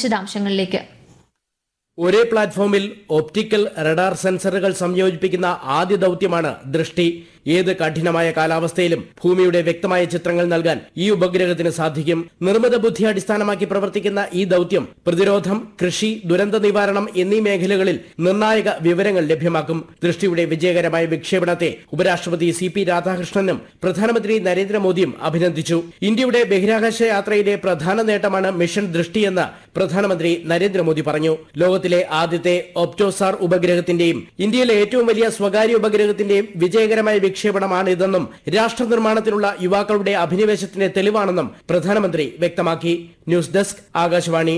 വിശദാംശങ്ങളിലേക്ക് ഒരേ പ്ലാറ്റ്ഫോമിൽ ഒപ്റ്റിക്കൽ റഡാർ സെൻസറുകൾ സംയോജിപ്പിക്കുന്ന ആദ്യ ദൗത്യമാണ് ദൃഷ്ടി ഏത് കഠിനമായ കാലാവസ്ഥയിലും ഭൂമിയുടെ വ്യക്തമായ ചിത്രങ്ങൾ നൽകാൻ ഈ ഉപഗ്രഹത്തിന് സാധിക്കും നിർമ്മിത ബുദ്ധി അടിസ്ഥാനമാക്കി പ്രവർത്തിക്കുന്ന ഈ ദൗത്യം പ്രതിരോധം കൃഷി ദുരന്ത നിവാരണം എന്നീ മേഖലകളിൽ നിർണായക വിവരങ്ങൾ ലഭ്യമാക്കും ദൃഷ്ടിയുടെ വിജയകരമായ വിക്ഷേപണത്തെ ഉപരാഷ്ട്രപതി സി പി രാധാകൃഷ്ണനും പ്രധാനമന്ത്രി നരേന്ദ്രമോദിയും അഭിനന്ദിച്ചു ഇന്ത്യയുടെ ബഹിരാകാശ യാത്രയിലെ പ്രധാന നേട്ടമാണ് മിഷൻ ദൃഷ്ടിയെന്ന് പ്രധാനമന്ത്രി നരേന്ദ്രമോദി പറഞ്ഞു ലോകത്തിലെ ആദ്യത്തെ ഒപ്റ്റോസാർ ഉപഗ്രഹത്തിന്റെയും ഇന്ത്യയിലെ ഏറ്റവും വലിയ സ്വകാര്യ ഉപഗ്രഹത്തിന്റെയും വിജയകരമായ വിക്ഷേപണമാണ് ഇതെന്നും രാഷ്ട്ര നിർമ്മാണത്തിലുള്ള യുവാക്കളുടെ അഭിനിവേശത്തിന്റെ തെളിവാണെന്നും പ്രധാനമന്ത്രി വ്യക്തമാക്കി ന്യൂസ് ഡെസ്ക് ആകാശവാണി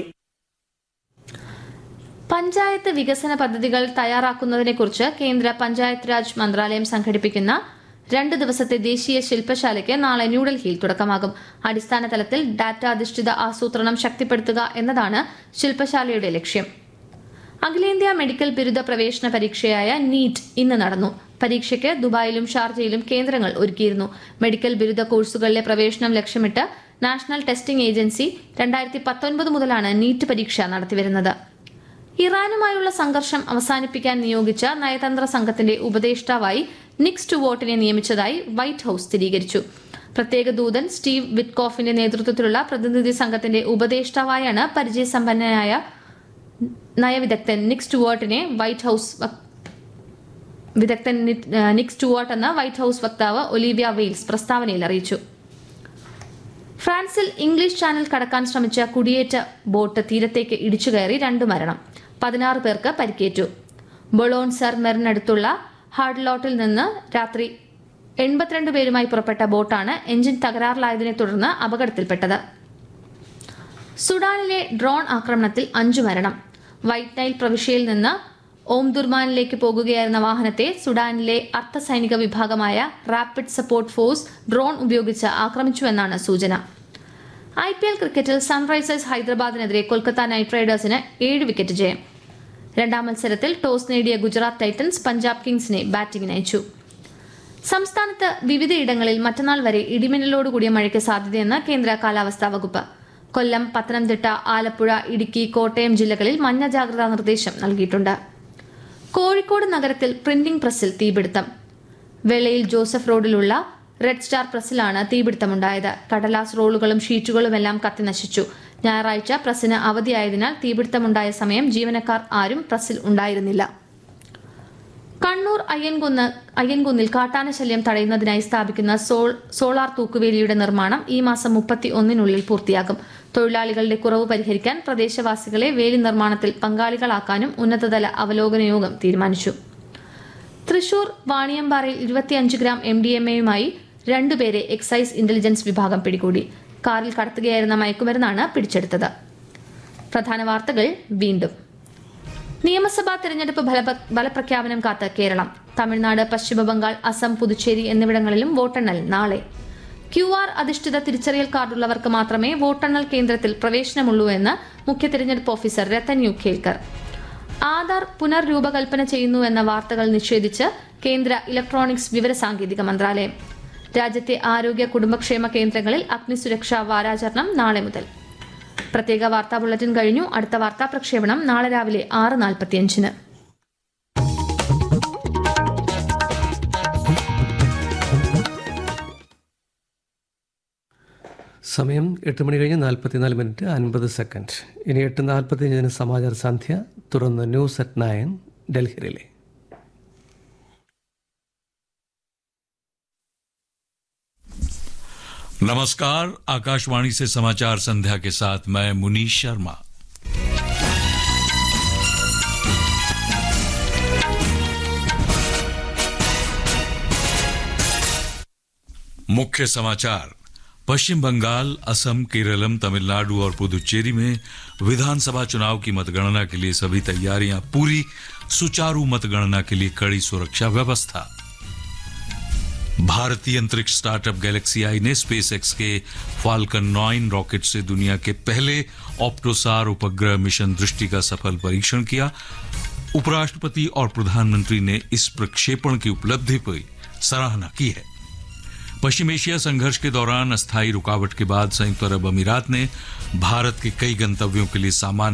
പഞ്ചായത്ത് വികസന പദ്ധതികൾ തയ്യാറാക്കുന്നതിനെക്കുറിച്ച് കേന്ദ്ര പഞ്ചായത്ത് രാജ് മന്ത്രാലയം സംഘടിപ്പിക്കുന്ന രണ്ട് ദിവസത്തെ ദേശീയ ശില്പശാലയ്ക്ക് നാളെ ന്യൂഡൽഹിയിൽ തുടക്കമാകും അടിസ്ഥാന തലത്തിൽ ഡാറ്റ അധിഷ്ഠിത ആസൂത്രണം ശക്തിപ്പെടുത്തുക എന്നതാണ് ശില്പശാലയുടെ ലക്ഷ്യം അഖിലേന്ത്യാ മെഡിക്കൽ ബിരുദ പ്രവേശന പരീക്ഷയായ നീറ്റ് ഇന്ന് നടന്നു പരീക്ഷയ്ക്ക് ദുബായിലും ഷാർജയിലും കേന്ദ്രങ്ങൾ ഒരുക്കിയിരുന്നു മെഡിക്കൽ ബിരുദ കോഴ്സുകളിലെ പ്രവേശനം ലക്ഷ്യമിട്ട് നാഷണൽ ടെസ്റ്റിംഗ് ഏജൻസി രണ്ടായിരത്തി പത്തൊൻപത് മുതലാണ് നീറ്റ് പരീക്ഷ നടത്തിവരുന്നത് ഇറാനുമായുള്ള സംഘർഷം അവസാനിപ്പിക്കാൻ നിയോഗിച്ച നയതന്ത്ര സംഘത്തിന്റെ ഉപദേഷ്ടാവായി നിക്സ് ടു വോട്ടിനെ നിയമിച്ചതായി വൈറ്റ് ഹൌസ് സ്ഥിരീകരിച്ചു പ്രത്യേക ദൂതൻ സ്റ്റീവ് വിറ്റ്കോഫിന്റെ നേതൃത്വത്തിലുള്ള പ്രതിനിധി സംഘത്തിന്റെ ഉപദേഷ്ടാവായാണ് പരിചയസമ്പന്നനായ നയവിദഗ്ധൻ നിക് സ്റ്റുവാർട്ടിനെ വൈറ്റ് ഹൌസ് വക്- വിദഗ്ധൻ നി- ഏഹ് നിക് സ്റ്റുവാർട്ട് എന്ന വൈറ്റ് ഹൌസ് വക്താവ് ഒലീവിയ വെയിൽസ് പ്രസ്താവനയിൽ അറിയിച്ചു ഫ്രാൻസിൽ ഇംഗ്ലീഷ് ചാനൽ കടക്കാൻ ശ്രമിച്ച കുടിയേറ്റ ബോട്ട് തീരത്തേക്ക് ഇടിച്ചു കയറി രണ്ടു മരണം പതിനാറ് പേർക്ക് പരിക്കേറ്റു ബൊളോൺ സർ മെറിനടുത്തുള്ള ഹാർഡ്ലോട്ടിൽ നിന്ന് രാത്രി എൺപത്തിരണ്ട് പേരുമായി പുറപ്പെട്ട ബോട്ടാണ് എഞ്ചിൻ തകരാറിലായതിനെ തുടർന്ന് അപകടത്തിൽപ്പെട്ടത് സുഡാനിലെ ഡ്രോൺ ആക്രമണത്തിൽ അഞ്ചു മരണം വൈറ്റ് നൈൽ പ്രവിശ്യയിൽ നിന്ന് ഓംദുർമാനിലേക്ക് പോകുകയായിരുന്ന വാഹനത്തെ സുഡാനിലെ അർദ്ധസൈനിക വിഭാഗമായ റാപ്പിഡ് സപ്പോർട്ട് ഫോഴ്സ് ഡ്രോൺ ഉപയോഗിച്ച് ആക്രമിച്ചുവെന്നാണ് സൂചന ഐ പി എൽ ക്രിക്കറ്റിൽ സൺറൈസേഴ്സ് ഹൈദരാബാദിനെതിരെ കൊൽക്കത്ത നൈറ്റ് റൈഡേഴ്സിന് ഏഴ് വിക്കറ്റ് ജയം രണ്ടാം മത്സരത്തിൽ ടോസ് നേടിയ ഗുജറാത്ത് ടൈറ്റൻസ് പഞ്ചാബ് കിങ്സിനെ ബാറ്റിംഗിന് അയച്ചു സംസ്ഥാനത്ത് വിവിധയിടങ്ങളിൽ മറ്റന്നാൾ വരെ ഇടിമിന്നലോടുകൂടിയ മഴയ്ക്ക് സാധ്യതയെന്ന് കേന്ദ്ര കാലാവസ്ഥാ വകുപ്പ് കൊല്ലം പത്തനംതിട്ട ആലപ്പുഴ ഇടുക്കി കോട്ടയം ജില്ലകളിൽ മഞ്ഞ ജാഗ്രതാ നിർദ്ദേശം നൽകിയിട്ടുണ്ട് കോഴിക്കോട് നഗരത്തിൽ പ്രിന്റിംഗ് പ്രസ്സിൽ തീപിടുത്തം വെളയിൽ ജോസഫ് റോഡിലുള്ള റെഡ് സ്റ്റാർ പ്രസ്സിലാണ് തീപിടുത്തമുണ്ടായത് കടലാസ് റോളുകളും ഷീറ്റുകളുമെല്ലാം കത്തിനശിച്ചു ഞായറാഴ്ച പ്രസ്സിന് അവധിയായതിനാൽ തീപിടുത്തമുണ്ടായ സമയം ജീവനക്കാർ ആരും പ്രസ്സിൽ ഉണ്ടായിരുന്നില്ല കണ്ണൂർ അയ്യൻകുന്ന് അയ്യൻകുന്നിൽ കാട്ടാന ശല്യം തടയുന്നതിനായി സ്ഥാപിക്കുന്ന സോൾ സോളാർ തൂക്കുവേലിയുടെ നിർമ്മാണം ഈ മാസം മുപ്പത്തി ഒന്നിനുള്ളിൽ പൂർത്തിയാകും തൊഴിലാളികളുടെ കുറവ് പരിഹരിക്കാൻ പ്രദേശവാസികളെ വേലി നിർമ്മാണത്തിൽ പങ്കാളികളാക്കാനും ഉന്നതതല അവലോകന യോഗം തീരുമാനിച്ചു തൃശൂർ വാണിയമ്പാറയിൽ ഇരുപത്തിയഞ്ച് ഗ്രാം എം ഡി എം എയുമായി രണ്ടുപേരെ എക്സൈസ് ഇന്റലിജൻസ് വിഭാഗം പിടികൂടി കാറിൽ കടത്തുകയായിരുന്ന മയക്കുമരുന്നാണ് പിടിച്ചെടുത്തത് പ്രധാന വാർത്തകൾ വീണ്ടും നിയമസഭാ തെരഞ്ഞെടുപ്പ് ഫലപ- ഫലപ്രഖ്യാപനം കാത്ത് കേരളം തമിഴ്നാട് പശ്ചിമബംഗാൾ അസം പുതുച്ചേരി എന്നിവിടങ്ങളിലും വോട്ടെണ്ണൽ നാളെ ക്യു ആർ അധിഷ്ഠിത തിരിച്ചറിയൽ കാർഡുള്ളവർക്ക് മാത്രമേ വോട്ടെണ്ണൽ കേന്ദ്രത്തിൽ പ്രവേശനമുള്ളൂ എന്ന് മുഖ്യ തെരഞ്ഞെടുപ്പ് ഓഫീസർ രത്തൻ യു ഖേൽക്കർ ആധാർ പുനർരൂപകൽപ്പന ചെയ്യുന്നു എന്ന വാർത്തകൾ നിഷേധിച്ച് കേന്ദ്ര ഇലക്ട്രോണിക്സ് വിവരസാങ്കേതിക മന്ത്രാലയം രാജ്യത്തെ ആരോഗ്യ കുടുംബക്ഷേമ കേന്ദ്രങ്ങളിൽ അഗ്നിസുരക്ഷാ വാരാചരണം നാളെ മുതൽ പ്രത്യേക വാർത്താ ബുള്ളറ്റിൻ കഴിഞ്ഞു അടുത്ത വാർത്താ പ്രക്ഷേപണം നാളെ രാവിലെ ആറ് നാൽപ്പത്തിയഞ്ചിന് സമയം എട്ട് മണി കഴിഞ്ഞ് നാൽപ്പത്തിനാല് മിനിറ്റ് അൻപത് സെക്കൻഡ് ഇനി എട്ട് നാൽപ്പത്തിയഞ്ചിന് സമാചാര സന്ധ്യ തുടർന്ന് ന്യൂസ് അറ്റ് നയൻ ഡൽഹിയിലെ नमस्कार आकाशवाणी से समाचार संध्या के साथ मैं मुनीश शर्मा मुख्य समाचार पश्चिम बंगाल असम केरलम तमिलनाडु और पुदुचेरी में विधानसभा चुनाव की मतगणना के लिए सभी तैयारियां पूरी सुचारू मतगणना के लिए कड़ी सुरक्षा व्यवस्था भारतीय अंतरिक्ष स्टार्टअप गैलेक्सी आई ने स्पेस एक्स के फाल्कन 9 रॉकेट से दुनिया के पहले ऑप्टोसार उपग्रह मिशन दृष्टि का सफल परीक्षण किया उपराष्ट्रपति और प्रधानमंत्री ने इस प्रक्षेपण की उपलब्धि पर सराहना की है पश्चिम एशिया संघर्ष के दौरान अस्थायी रुकावट के बाद संयुक्त अरब अमीरात ने भारत के कई गंतव्यों के लिए सामान्य